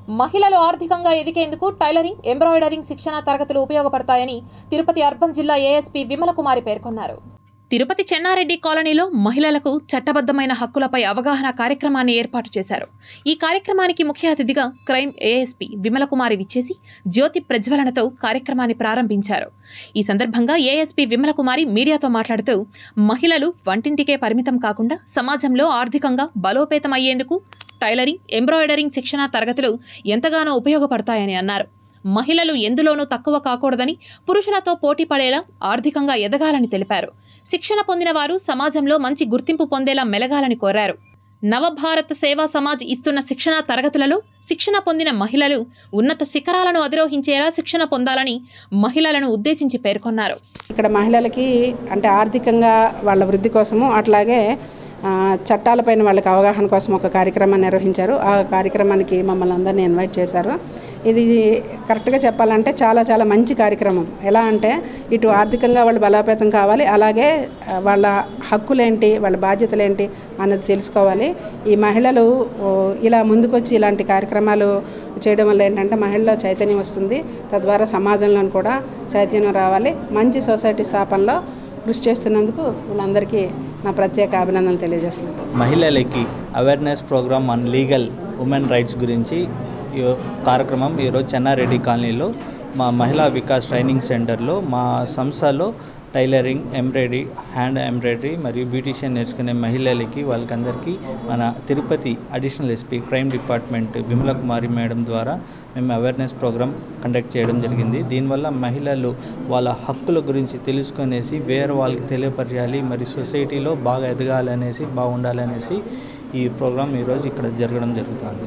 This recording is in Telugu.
మహిళలు ఆర్థికంగా ఎదిగేందుకు టైలరింగ్ ఎంబ్రాయిడరింగ్ శిక్షణ తరగతులు ఉపయోగపడతాయని తిరుపతి అర్బన్ జిల్లా ఏఎస్పీ విమలకుమారి పేర్కొన్నారు తిరుపతి చెన్నారెడ్డి కాలనీలో మహిళలకు చట్టబద్ధమైన హక్కులపై అవగాహన కార్యక్రమాన్ని ఏర్పాటు చేశారు ఈ కార్యక్రమానికి ముఖ్య అతిథిగా క్రైమ్ ఏఎస్పీ విమలకుమారి విచ్చేసి జ్యోతి ప్రజ్వలనతో కార్యక్రమాన్ని ప్రారంభించారు ఈ సందర్భంగా ఏఎస్పీ విమలకుమారి మీడియాతో మాట్లాడుతూ మహిళలు వంటింటికే పరిమితం కాకుండా సమాజంలో ఆర్థికంగా బలోపేతం అయ్యేందుకు టైలరింగ్ ఎంబ్రాయిడరింగ్ శిక్షణ తరగతులు ఎంతగానో ఉపయోగపడతాయని అన్నారు మహిళలు ఎందులోనూ తక్కువ కాకూడదని పురుషులతో పోటీ పడేలా ఆర్థికంగా ఎదగాలని తెలిపారు శిక్షణ పొందిన వారు సమాజంలో మంచి గుర్తింపు పొందేలా మెలగాలని కోరారు నవభారత సేవా సమాజ్ ఇస్తున్న శిక్షణ తరగతులలో శిక్షణ పొందిన మహిళలు ఉన్నత శిఖరాలను అధిరోహించేలా శిక్షణ పొందాలని మహిళలను ఉద్దేశించి పేర్కొన్నారు ఇక్కడ మహిళలకి అంటే ఆర్థికంగా వాళ్ళ వృద్ధి కోసము అట్లాగే ఆ, చట్టాలపైన వాళ్ళకి అవగాహన కోసం ఒక కార్యక్రమాన్ని నిర్వహించారు ఆ కార్యక్రమానికి మమ్మల్ని అందరినీ ఇన్వైట్ చేశారు ఇది కరెక్ట్గా చెప్పాలంటే చాలా చాలా మంచి కార్యక్రమం ఎలా అంటే ఇటు ఆర్థికంగా వాళ్ళు బలోపేతం కావాలి అలాగే ఆ, వాళ్ళ హక్కులేంటి వాళ్ళ బాధ్యతలేంటి అన్నది తెలుసుకోవాలి ఈ మహిళలు ఓ, ఇలా ముందుకొచ్చి ఇలాంటి కార్యక్రమాలు చేయడం వల్ల ఏంటంటే మహిళల్లో చైతన్యం వస్తుంది తద్వారా సమాజంలో కూడా చైతన్యం రావాలి మంచి సొసైటీ స్థాపనలో కృషి చేస్తున్నందుకు వీళ్ళందరికీ నా ప్రత్యేక అభినందనలు తెలియజేస్తున్నాను మహిళలకి awareness programme on legal women rights గురించి ఈ కార్యక్రమం ఈరోజు చెన్నారెడ్డి కాలనీలో మా మహిళా వికాస్ ట్రైనింగ్ సెంటర్లో మా సంస్థలో టైలరింగ్ ఎంబ్రాయిడరీ హ్యాండ్ ఎంబ్రాయిడరీ మరియు బ్యూటిషియన్ నేర్చుకునే మహిళలకి వాళ్ళకందరికీ మన Tirupati additional SP crime department Vimala Kumari madam ద్వారా మేము అవేర్నెస్ ప్రోగ్రామ్ కండక్ట్ చేయడం జరిగింది దీనివల్ల మహిళలు వాళ్ళ హక్కుల గురించి తెలుసుకునేసి వేరే వాళ్ళకి తెలియపరచాలి మరి సొసైటీలో బాగా ఎదగాలనేసి బాగుండాలనేసి ఈ ప్రోగ్రామ్ ఈరోజు ఇక్కడ జరగడం జరుగుతుంది